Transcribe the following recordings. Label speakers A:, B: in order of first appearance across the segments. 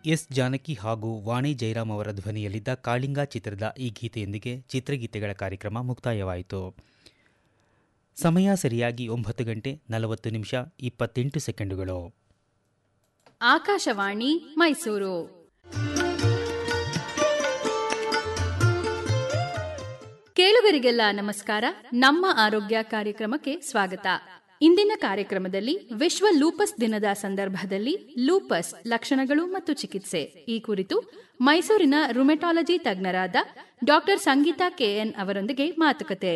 A: S Janaki ಹಾಗೂ ವಾಣಿ ಜಯರಾಮ್ ಅವರ ಧ್ವನಿಯಲ್ಲಿದ್ದ ಕಾಳಿಂಗ ಚಿತ್ರದ ಈ ಗೀತೆಯೊಂದಿಗೆ ಚಿತ್ರಗೀತೆಗಳ ಕಾರ್ಯಕ್ರಮ ಮುಕ್ತಾಯವಾಯಿತು ಸಮಯ ಸರಿಯಾಗಿ ಒಂಬತ್ತು ಗಂಟೆ ನಲವತ್ತು ನಿಮಿಷ ಇಪ್ಪತ್ತೆಂಟು ಸೆಕೆಂಡುಗಳು
B: ಆಕಾಶವಾಣಿ ಮೈಸೂರು ಕೇಳುಗರಿಗೆಲ್ಲ ನಮಸ್ಕಾರ ನಮ್ಮ ಆರೋಗ್ಯ ಕಾರ್ಯಕ್ರಮಕ್ಕೆ ಸ್ವಾಗತ ಇಂದಿನ ಕಾರ್ಯಕ್ರಮದಲ್ಲಿ ವಿಶ್ವ ಲೂಪಸ್ ದಿನದ ಸಂದರ್ಭದಲ್ಲಿ ಲೂಪಸ್ ಲಕ್ಷಣಗಳು ಮತ್ತು ಚಿಕಿತ್ಸೆ ಈ ಕುರಿತು ಮೈಸೂರಿನ ರುಮೆಟಾಲಜಿ ತಜ್ಞರಾದ ಡಾಕ್ಟರ್ ಸಂಗೀತಾ ಕೆಎನ್ ಅವರೊಂದಿಗೆ ಮಾತುಕತೆ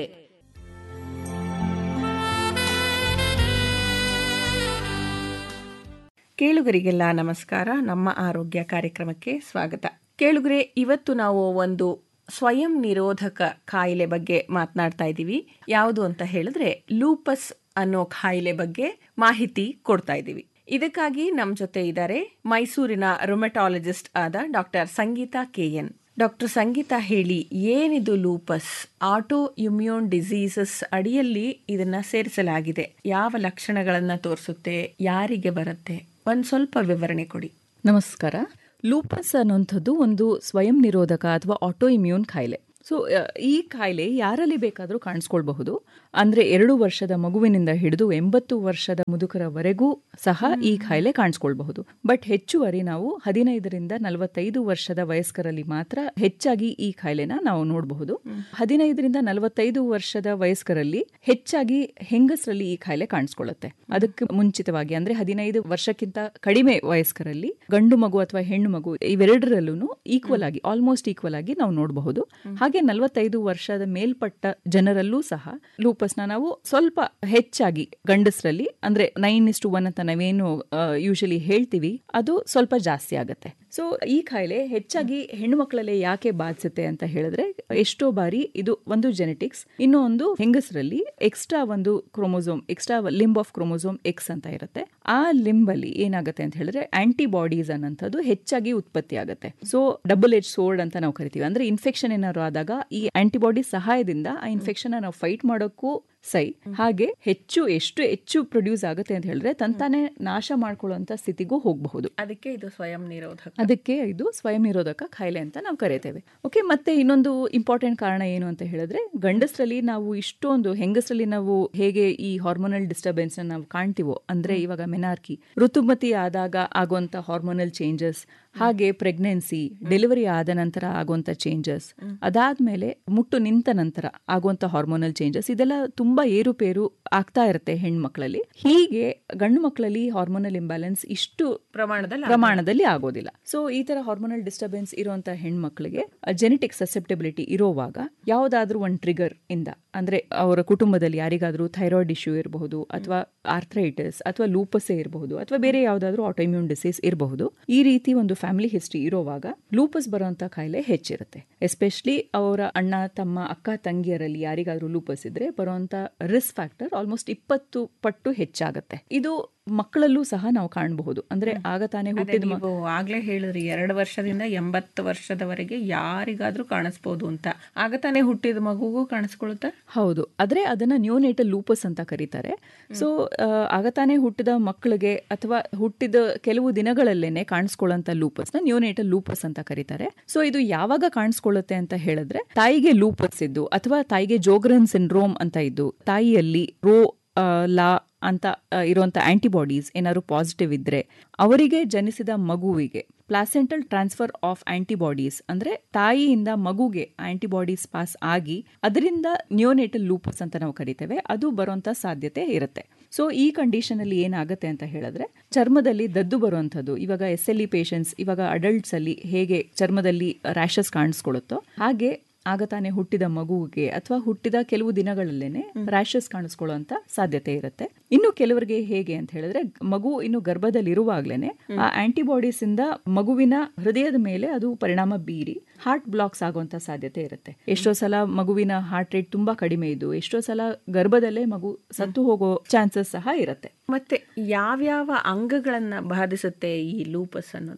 C: ಕೇಳುಗರಿಗೆಲ್ಲ ನಮಸ್ಕಾರ ನಮ್ಮ ಆರೋಗ್ಯ ಕಾರ್ಯಕ್ರಮಕ್ಕೆ ಸ್ವಾಗತ ಕೇಳುಗರೆ ಇವತ್ತು ನಾವು ಒಂದು ಸ್ವಯಂ ನಿರೋಧಕ ಕಾಯಿಲೆ ಬಗ್ಗೆ ಮಾತನಾಡ್ತಾ ಇದ್ದೀವಿ ಯಾವುದು ಅಂತ ಹೇಳಿದ್ರೆ ಲೂಪಸ್ ಅನ್ನೋ ಕಾಯಿಲೆ ಬಗ್ಗೆ ಮಾಹಿತಿ ಕೊಡ್ತಾ ಇದ್ದೀವಿ ಇದಕ್ಕಾಗಿ ನಮ್ಮ ಜೊತೆ ಇದ್ದಾರೆ ಮೈಸೂರಿನ ರೊಮೆಟಾಲಜಿಸ್ಟ್ ಆದ doctor Sangeetha K N doctor Sangeetha ಹೇಳಿ ಏನಿದು ಲೂಪಸ್ ಆಟೋ ಇಮ್ಯೂನ್ ಡಿಸೀಸಸ್ ಅಡಿಯಲ್ಲಿ ಇದನ್ನ ಸೇರಿಸಲಾಗಿದೆ ಯಾವ ಲಕ್ಷಣಗಳನ್ನ ತೋರಿಸುತ್ತೆ ಯಾರಿಗೆ ಬರುತ್ತೆ ಒಂದ್ ಸ್ವಲ್ಪ ವಿವರಣೆ ಕೊಡಿ
D: ನಮಸ್ಕಾರ ಲೂಪಸ್ ಅನ್ನುವಂಥದ್ದು ಒಂದು ಸ್ವಯಂ ನಿರೋಧಕ ಅಥವಾ ಆಟೋ ಇಮ್ಯೂನ್ ಕಾಯಿಲೆ ಸೊ ಈ ಕಾಯಿಲೆ ಯಾರಲ್ಲಿ ಬೇಕಾದರೂ ಕಾಣಿಸ್ಕೊಳ್ಬಹುದು ಅಂದ್ರೆ ಎರಡು ವರ್ಷದ ಮಗುವಿನಿಂದ ಹಿಡಿದು ಎಂಬತ್ತು ವರ್ಷದ ಮುದುಕರವರೆಗೂ ಸಹ ಈ ಕಾಯಿಲೆ ಕಾಣಿಸ್ಕೊಳ್ಬಹುದು ಬಟ್ ಹೆಚ್ಚುವರಿ ನಾವು ಹದಿನೈದರಿಂದ ನಲವತ್ತೈದು ವರ್ಷದ ವಯಸ್ಕರಲ್ಲಿ ಮಾತ್ರ ಹೆಚ್ಚಾಗಿ ಈ ಕಾಯಿಲೆನ ನಾವು ನೋಡಬಹುದು ಹದಿನೈದರಿಂದ ನಲವತ್ತೈದು ವರ್ಷದ ವಯಸ್ಕರಲ್ಲಿ ಹೆಚ್ಚಾಗಿ ಹೆಂಗಸರಲ್ಲಿ ಈ ಕಾಯಿಲೆ ಕಾಣಿಸ್ಕೊಳ್ಳುತ್ತೆ ಅದಕ್ಕೆ ಮುಂಚಿತವಾಗಿ ಅಂದ್ರೆ ಹದಿನೈದು ವರ್ಷಕ್ಕಿಂತ ಕಡಿಮೆ ವಯಸ್ಕರಲ್ಲಿ ಗಂಡು ಮಗು ಅಥವಾ ಹೆಣ್ಣು ಮಗು ಇವೆರಡರಲ್ಲೂ ಈಕ್ವಲ್ ಆಗಿ ಆಲ್ಮೋಸ್ಟ್ ಈಕ್ವಲ್ ಆಗಿ ನಾವು ನೋಡಬಹುದು ಹಾಗೆ ನಲವತ್ತೈದು ವರ್ಷದ ಮೇಲ್ಪಟ್ಟ ಜನರಲ್ಲೂ ಸಹ ಲೂಪಸ್ನ ನಾವು ಸ್ವಲ್ಪ ಹೆಚ್ಚಾಗಿ ಗಂಡಸರಲ್ಲಿ ಅಂದ್ರೆ ನೈನ್ ಇಸ್ಟು ಒನ್ ಅಂತ ನಾವೇನು ಯೂಶಲಿ ಹೇಳ್ತೀವಿ ಅದು ಸ್ವಲ್ಪ ಜಾಸ್ತಿ ಆಗುತ್ತೆ ಸೊ ಈ ಕಾಯಿಲೆ ಹೆಚ್ಚಾಗಿ ಹೆಣ್ಣು ಮಕ್ಕಳಲ್ಲೇ ಯಾಕೆ ಬಾಧಿಸುತ್ತೆ ಅಂತ ಹೇಳಿದ್ರೆ ಎಷ್ಟೋ ಬಾರಿ ಇದು ಒಂದು ಜೆನೆಟಿಕ್ಸ್ ಇನ್ನೂ ಒಂದು ಹೆಂಗಸರಲ್ಲಿ ಎಕ್ಸ್ಟ್ರಾ ಒಂದು chromosome extra limb of chromosome X ಅಂತ ಇರುತ್ತೆ ಆ ಲಿಂಬ್ ಅಲ್ಲಿ ಏನಾಗುತ್ತೆ ಅಂತ ಹೇಳಿದ್ರೆ ಆಂಟಿಬಾಡೀಸ್ ಅನ್ನೋಂಥದ್ದು ಹೆಚ್ಚಾಗಿ ಉತ್ಪತ್ತಿ ಆಗುತ್ತೆ ಸೊ ಡಬಲ್ ಎಜ್ ಸೋರ್ಡ್ ಅಂತ ನಾವು ಕರಿತೀವಿ ಅಂದ್ರೆ ಇನ್ಫೆಕ್ಷನ್ ಏನಾದ್ರು ಆದಾಗ ಈ ಆಂಟಿಬಾಡಿ ಸಹಾಯದಿಂದ ಆ ಇನ್ಫೆಕ್ಷನ್ ನಾವು ಫೈಟ್ ಮಾಡೋಕ್ಕೂ ಸೈ ಹಾಗೆ ಹೆಚ್ಚು ಎಷ್ಟು ಹೆಚ್ಚು ಪ್ರೊಡ್ಯೂಸ್ ಆಗುತ್ತೆ ಅಂತ ಹೇಳಿದ್ರೆ ತಂತಾನೆ ನಾಶ ಮಾಡ್ಕೊಳ್ಳುವಂತ ಸ್ಥಿತಿಗೂ ಹೋಗಬಹುದು
C: ಅದಕ್ಕೆ ಇದು ಸ್ವಯಂ ನಿರೋಧಕ
D: ಅದಕ್ಕೆ ಇದು ಸ್ವಯಂ ನಿರೋಧಕ ಕಾಯಿಲೆ ಅಂತ ನಾವು ಕರಿತೇವೆ ಓಕೆ ಮತ್ತೆ ಇನ್ನೊಂದು ಇಂಪಾರ್ಟೆಂಟ್ ಕಾರಣ ಏನು ಅಂತ ಹೇಳಿದ್ರೆ ಗಂಡಸರಲ್ಲಿ ನಾವು ಇಷ್ಟೊಂದು ಹೆಂಗಸರಲ್ಲಿ ನಾವು ಹೇಗೆ ಈ ಹಾರ್ಮೋನಲ್ ಡಿಸ್ಟರ್ಬೆನ್ಸ್ ನಾವು ಕಾಣ್ತೀವೋ ಅಂದ್ರೆ ಇವಾಗ ಮೆನಾರ್ಕಿ ಋತುಮತಿ ಆದಾಗ ಆಗುವಂತ ಹಾರ್ಮೋನಲ್ ಚೇಂಜಸ್ ಹಾಗೆ ಪ್ರೆಗ್ನೆನ್ಸಿ ಡೆಲಿವರಿ ಆದ ನಂತರ ಆಗುವಂತ ಚೇಂಜಸ್ ಅದಾದ್ಮೇಲೆ ಮುಟ್ಟು ನಿಂತ ನಂತರ ಆಗುವಂತ ಹಾರ್ಮೋನಲ್ ಚೇಂಜಸ್ ಇದೆಲ್ಲ ತುಂಬಾ ಏರುಪೇರು ಆಗ್ತಾ ಇರುತ್ತೆ ಹೆಣ್ಮಕ್ಳಲ್ಲಿ ಹೀಗೆ ಗಂಡು ಮಕ್ಕಳಲ್ಲಿ ಹಾರ್ಮೋನಲ್ ಇಂಬ್ಯಾಲೆನ್ಸ್ ಇಷ್ಟು
C: ಪ್ರಮಾಣದಲ್ಲಿ
D: ಪ್ರಮಾಣದಲ್ಲಿ ಆಗೋದಿಲ್ಲ ಸೊ ಈ ತರ ಹಾರ್ಮೋನಲ್ ಡಿಸ್ಟರ್ಬೆನ್ಸ್ ಇರುವಂತ ಹೆಣ್ಮಕ್ಳಿಗೆ ಜೆನೆಟಿಕ್ ಸಸೆಪ್ಟಬಿಲಿಟಿ ಇರೋವಾಗ ಯಾವ್ದಾದ್ರೂ ಒಂದು ಟ್ರಿಗರ್ ಇಂದ ಅಂದ್ರೆ ಅವರ ಕುಟುಂಬದಲ್ಲಿ ಯಾರಿಗಾದ್ರೂ ಥೈರಾಯ್ಡ್ ಇಶ್ಯೂ ಇರಬಹುದು ಅಥವಾ ಆರ್ಥ್ರೈಟಿಸ್ ಅಥವಾ ಲೂಪಸೇ ಇರಬಹುದು ಅಥವಾ ಬೇರೆ ಯಾವ್ದಾದ್ರೂ ಆಟೋಮ್ಯೂನ್ ಡಿಸೀಸ್ ಇರಬಹುದು ಈ ರೀತಿ ಒಂದು ಫ್ಯಾಮಿಲಿ ಹಿಸ್ಟ್ರಿ ಇರೋವಾಗ ಲೂಪಸ್ ಬರುವಂತ ಕಾಯಿಲೆ ಹೆಚ್ಚಿರುತ್ತೆ ಎಸ್ಪೆಷಲಿ ಅವರ ಅಣ್ಣ ತಮ್ಮ ಅಕ್ಕ ತಂಗಿಯರಲ್ಲಿ ಯಾರಿಗಾದ್ರೂ ಲೂಪಸ್ ಇದ್ರೆ ಬರುವಂತ ರಿಸ್ಕ್ ಫ್ಯಾಕ್ಟರ್ ಆಲ್ಮೋಸ್ಟ್ ಇಪ್ಪತ್ತು ಪಟ್ಟು ಹೆಚ್ಚಾಗುತ್ತೆ ಇದು ಮಕ್ಕಳಲ್ಲೂ ಸಹ ನಾವು ಕಾಣಬಹುದು ಅಂದ್ರೆ ಆಗ ತಾನೇ ಹುಟ್ಟಿದ ಮ-
C: ನೀವು ಆಗ್ಲೇ ಹೇಳಿದ್ರಿ ಎರಡು ವರ್ಷದಿಂದ ಎಂಬತ್ತು ವರ್ಷದವರೆಗೆ ಯಾರಿಗಾದ್ರೂ ಕಾಣಿಸ್ಬೋದು ಅಂತ ಆಗ ತಾನೇ ಹುಟ್ಟಿದ ಮಗುಗೂ ಕಾಣಿಸ್ಕೊಳುತ್ತಾ
D: ಹೌದು ಆದ್ರೆ ಅದನ್ನ ನ್ಯೂನೇಟಲ್ ಲೂಪಸ್ ಅಂತ ಕರೀತಾರೆ ಸೊ ಆಗ ತಾನೇ ಹುಟ್ಟಿದ ಮಕ್ಕಳಿಗೆ ಅಥವಾ ಹುಟ್ಟಿದ ಕೆಲವು ದಿನಗಳಲ್ಲೇನೆ ಕಾಣಿಸ್ಕೊಳ್ಳೋಂತ ಲೂಪಸ್ ನ ನ್ಯೂನೇಟಲ್ ಲೂಪಸ್ ಅಂತ ಕರೀತಾರೆ ಸೊ ಇದು ಯಾವಾಗ ಕಾಣಿಸ್ಕೊಳ್ಳುತ್ತೆ ಅಂತ ಹೇಳಿದ್ರೆ ತಾಯಿಗೆ ಲೂಪಸ್ ಇದ್ದು ಅಥವಾ ತಾಯಿಗೆ ಜೋಗ್ರನ್ ಸಿಂಡ್ರೋಮ್ ಅಂತ ಇದ್ದು ತಾಯಿಯಲ್ಲಿ ರೋ ಆ, ಲಾ ಅಂತ ಆ, ಇರುವಂತ ಆಂಟಿಬಾಡೀಸ್ ಏನಾದ್ರು ಪಾಸಿಟಿವ್ ಇದ್ರೆ ಅವರಿಗೆ ಜನಿಸಿದ ಮಗುವಿಗೆ ಪ್ಲಾಸೆಂಟಲ್ ಟ್ರಾನ್ಸ್ಫರ್ ಆಫ್ ಆಂಟಿಬಾಡೀಸ್ ಅಂದ್ರೆ ತಾಯಿಯಿಂದ ಮಗುಗೆ ಆಂಟಿಬಾಡೀಸ್ ಪಾಸ್ ಆಗಿ ಅದರಿಂದ ನ್ಯೂನೇಟಲ್ ಲೂಪಸ್ ಅಂತ ನಾವು ಕರಿತೇವೆ ಅದು ಬರುವಂತ ಸಾಧ್ಯತೆ ಇರುತ್ತೆ ಸೊ ಈ ಕಂಡೀಷನ್ ಅಲ್ಲಿ ಏನಾಗುತ್ತೆ ಅಂತ ಹೇಳಿದ್ರೆ ಚರ್ಮದಲ್ಲಿ ದದ್ದು ಬರುವಂತದ್ದು ಇವಾಗ ಎಸ್ ಎಲ್ ಇ ಪೇಷಂಟ್ಸ್ ಇವಾಗ ಅಡಲ್ಟ್ಸ್ ಅಲ್ಲಿ ಹೇಗೆ ಚರ್ಮದಲ್ಲಿ ರ್ಯಾಷಸ್ ಕಾಣಿಸ್ಕೊಳ್ಳುತ್ತೋ ಹಾಗೆ ಆಗ ತಾನೇ ಹುಟ್ಟಿದ ಮಗುವಿಗೆ ಅಥವಾ ಹುಟ್ಟಿದ ಕೆಲವು ದಿನಗಳಲ್ಲೇನೆ ರ್ಯಾಷಸ್ ಕಾಣಿಸ್ಕೊಳ್ಳುವಂತ ಸಾಧ್ಯತೆ ಇರುತ್ತೆ ಇನ್ನು ಕೆಲವರಿಗೆ ಹೇಗೆ ಅಂತ ಹೇಳಿದ್ರೆ ಮಗು ಇನ್ನು ಗರ್ಭದಲ್ಲಿ ಇರುವಾಗ್ಲೇನೆ ಆ ಆಂಟಿಬಾಡೀಸ್ ಇಂದ ಮಗುವಿನ ಹೃದಯದ ಮೇಲೆ ಅದು ಪರಿಣಾಮ ಬೀರಿ ಹಾರ್ಟ್ ಬ್ಲಾಕ್ಸ್ ಆಗುವಂತ ಸಾಧ್ಯತೆ ಇರುತ್ತೆ ಎಷ್ಟೋ ಸಲ ಮಗುವಿನ ಹಾರ್ಟ್ ರೇಟ್ ತುಂಬಾ ಕಡಿಮೆ ಇದ್ದು ಎಷ್ಟೋ ಸಲ ಗರ್ಭದಲ್ಲೇ ಮಗು ಸತ್ತು ಹೋಗೋ ಚಾನ್ಸಸ್ ಸಹ ಇರುತ್ತೆ
C: ಮತ್ತೆ ಯಾವ್ಯಾವ ಅಂಗಗಳನ್ನ ಬಾಧಿಸುತ್ತೆ ಈ ಲೂಪಸ್ ಅನ್ನೋದು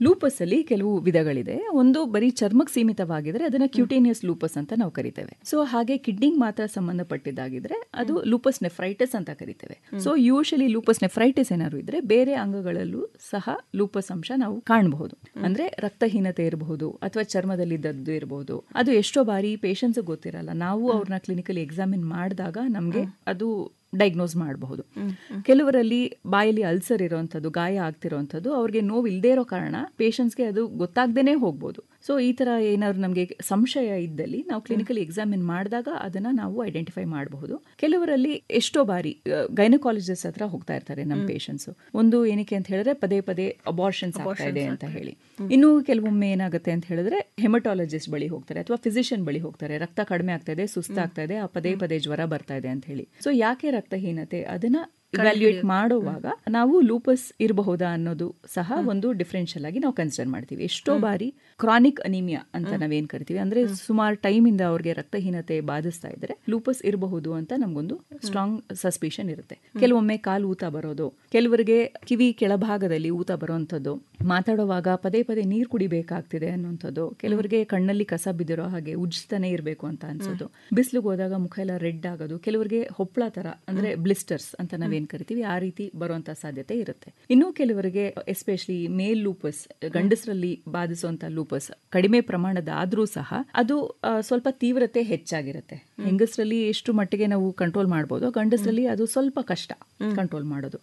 D: ಲೂಪಸ್ ಅಲ್ಲಿ ಕೆಲವು ವಿಧಗಳಿದೆ ಒಂದು ಬರೀ ಚರ್ಮಕ್ಕೆ ಸೀಮಿತವಾಗಿದ್ರೆ ಅದನ್ನ ಕ್ಯೂಟೇನಿಯಸ್ ಲೂಪಸ್ ಅಂತ ನಾವು ಕರಿತೇವೆ ಸೊ ಹಾಗೆ ಕಿಡ್ನಿಗೆ ಮಾತ್ರ ಸಂಬಂಧಪಟ್ಟಿದ್ದಾಗಿದ್ರೆ ಅದು ಲೂಪಸ್ ನೆಫ್ರೈಟಿಸ್ ಅಂತ ಕರಿತೇವೆ ಸೊ ಯೂಶಲಿ ಲೂಪಸ್ ನೆಫ್ರೈಟಿಸ್ ಏನಾದ್ರು ಇದ್ರೆ ಬೇರೆ ಅಂಗಗಳಲ್ಲೂ ಸಹ ಲೂಪಸ್ ಅಂಶ ನಾವು ಕಾಣಬಹುದು ಅಂದ್ರೆ ರಕ್ತಹೀನತೆ ಇರಬಹುದು ಅಥವಾ ಚರ್ಮದಲ್ಲಿದ್ದದ್ದು ಇರಬಹುದು ಅದು ಎಷ್ಟೋ ಬಾರಿ ಪೇಷಂಟ್ಸ್ ಗೊತ್ತಿರಲ್ಲ ನಾವು ಅವ್ರನ್ನ ಕ್ಲಿನಿಕಲ್ ಎಕ್ಸಾಮಿನ್ ಮಾಡಿದಾಗ ನಮಗೆ ಅದು ಡೈಗ್ನೋಸ್ ಮಾಡಬಹುದು ಕೆಲವರಲ್ಲಿ ಬಾಯಲ್ಲಿ ಅಲ್ಸರ್ ಇರೋವಂಥದ್ದು ಗಾಯ ಆಗ್ತಿರೋವಂಥದ್ದು ಅವ್ರಿಗೆ ನೋವು ಇಲ್ಲದೆ ಇರೋ ಕಾರಣ ಪೇಷಂಟ್ಸ್ಗೆ ಅದು ಗೊತ್ತಾಗ್ದೇನೆ ಹೋಗ್ಬೋದು ಸೊ ಈ ತರ ಏನಾದ್ರು ನಮಗೆ ಸಂಶಯ ಇದ್ದಲ್ಲಿ ನಾವು ಕ್ಲಿನಿಕಲ್ ಎಕ್ಸಾಮಿನ್ ಮಾಡಿದಾಗ ಅದನ್ನ ನಾವು ಐಡೆಂಟಿಫೈ ಮಾಡಬಹುದು ಕೆಲವರಲ್ಲಿ ಎಷ್ಟೋ ಬಾರಿ ಗೈನಕಾಲಜಿಸ್ಟ್ ಹತ್ರ ಹೋಗ್ತಾ ಇರ್ತಾರೆ ನಮ್ಮ ಪೇಷಂಟ್ಸ್ ಒಂದು ಏನಕ್ಕೆ ಅಂತ ಹೇಳಿದ್ರೆ ಪದೇ ಪದೇ ಅಬಾರ್ಷನ್ಸ್ ಆಗ್ತಾ ಇದೆ ಅಂತ ಹೇಳಿ ಇನ್ನು ಕೆಲವೊಮ್ಮೆ ಏನಾಗುತ್ತೆ ಅಂತ ಹೇಳಿದ್ರೆ ಹೆಮಟಾಲಜಿಸ್ಟ್ ಬಳಿ ಹೋಗ್ತಾರೆ ಅಥವಾ ಫಿಸಿಷಿಯನ್ ಬಳಿ ಹೋಗ್ತಾರೆ ರಕ್ತ ಕಡಿಮೆ ಆಗ್ತಾ ಇದೆ ಸುಸ್ತಾಗ್ತಾ ಇದೆ ಆ ಪದೇ ಪದೇ ಜ್ವರ ಬರ್ತಾ ಇದೆ ಅಂತ ಹೇಳಿ ಸೊ ಯಾಕೆ ರಕ್ತಹೀನತೆ ಅದನ್ನ ಇವ್ಯಾಲ್ಯೂಯೇಟ್ ಮಾಡುವಾಗ ನಾವು ಲೂಪಸ್ ಇರಬಹುದಾ ಅನ್ನೋದು ಸಹ ಒಂದು ಡಿಫ್ರೆನ್ಷಿಯಲ್ ಆಗಿ ನಾವು ಕನ್ಸಿಡರ್ ಮಾಡ್ತೀವಿ ಎಷ್ಟೋ ಬಾರಿ ಕ್ರಾನಿಕ್ ಅನಿಮಿಯಾ ಅಂತ ನಾವೇನ್ ಕರಿತೀವಿ ಅಂದ್ರೆ ಸುಮಾರು ಟೈಮ್ ಇಂದ ಅವ್ರಿಗೆ ರಕ್ತಹೀನತೆ ಬಾಧಿಸ್ತಾ ಇದ್ರೆ ಲೂಪಸ್ ಇರಬಹುದು ಅಂತ ನಮ್ಗೊಂದು ಸ್ಟ್ರಾಂಗ್ ಸಸ್ಪಿಷನ್ ಇರುತ್ತೆ ಕೆಲವೊಮ್ಮೆ ಕಾಲು ಊತ ಬರೋದು ಕೆಲವರಿಗೆ ಕಿವಿ ಕೆಳಭಾಗದಲ್ಲಿ ಊತ ಬರುವಂತದ್ದು ಮಾತಾಡುವಾಗ ಪದೇ ಪದೇ ನೀರು ಕುಡಿಬೇಕಾಗ್ತಿದೆ ಅನ್ನುವಂಥದ್ದು ಕೆಲವರಿಗೆ ಕಣ್ಣಲ್ಲಿ ಕಸ ಬಿದ್ದಿರೋ ಹಾಗೆ ಉಜ್ತಾನೆ ಇರಬೇಕು ಅಂತ ಅನ್ಸೋದು ಬಿಸಿಲಿಗೆ ಹೋದಾಗ ಮುಖ ಎಲ್ಲ ರೆಡ್ ಆಗೋದು ಕೆಲವರಿಗೆ ಹೊಪ್ಪಳ ತರ ಅಂದ್ರೆ ಬ್ಲಿಸ್ಟರ್ಸ್ ಅಂತ ನಾವೇನ್ ಕರಿತೀವಿ ಆ ರೀತಿ ಬರುವಂತ ಸಾಧ್ಯತೆ ಇರುತ್ತೆ ಇನ್ನು ಕೆಲವರಿಗೆ ಎಸ್ಪೆಷಲಿ ಮೇಲ್ ಲೂಪಸ್ ಗಂಡಸರಲ್ಲಿ ಬಾಧಿಸುವಂತ ಲೂಪಸ್ ಕಡಿಮೆ ಪ್ರಮಾಣದ ಆದ್ರೂ ಸಹ ಅದು ಆ, ಸ್ವಲ್ಪ ತೀವ್ರತೆ ಹೆಚ್ಚಾಗಿರುತ್ತೆ ಹೆಂಗಸರಲ್ಲಿ ಎಷ್ಟು ಮಟ್ಟಿಗೆ ನಾವು ಕಂಟ್ರೋಲ್ ಮಾಡಬಹುದು ಗಂಡಸರಲ್ಲಿ ಅದು ಸ್ವಲ್ಪ ಕಷ್ಟ ಕಂಟ್ರೋಲ್ ಮಾಡೋದು